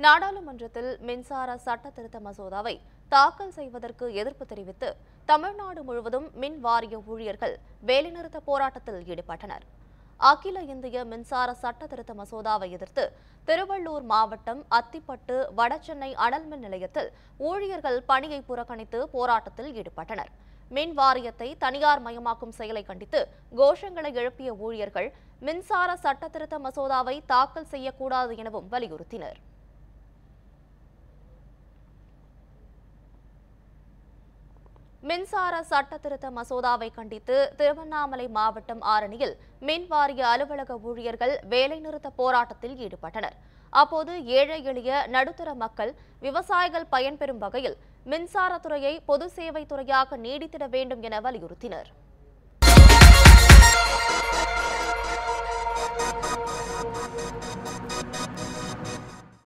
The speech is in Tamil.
நாடாளுமன்றத்தில் மின்சார சட்ட திருத்த மசோதாவை தாக்கல் செய்வதற்கு எதிர்ப்பு தெரிவித்து தமிழ்நாடு முழுவதும் மின் வாரிய ஊழியர்கள் வேலைநிறுத்த போராட்டத்தில் ஈடுபட்டனர் அகில இந்திய மின்சார சட்ட திருத்த மசோதாவை எதிர்த்து திருவள்ளூர் மாவட்டம் அத்திப்பட்டு வடசென்னை அனல் மின் நிலையத்தில் ஊழியர்கள் பணியை புறக்கணித்து போராட்டத்தில் ஈடுபட்டனர் மின் வாரியத்தை தனியார் மயமாக்கும் செயலை கண்டித்து கோஷங்களை எழுப்பிய ஊழியர்கள் மின்சார சட்ட திருத்த மசோதாவை தாக்கல் செய்யக்கூடாது எனவும் வலியுறுத்தினர் மின்சார சட்ட திருத்த மசோதாவை கண்டித்து திருவண்ணாமலை மாவட்டம் ஆரணியில் மின் வாரிய அலுவலக ஊழியர்கள் வேலைநிறுத்த போராட்டத்தில் ஈடுபட்டனர் அப்போது ஏழை எளிய நடுத்தர மக்கள் விவசாயிகள் பயன்பெறும் வகையில் மின்சாரத்துறையை பொது சேவை துறையாக நீடித்திட வேண்டும் என வலியுறுத்தினர்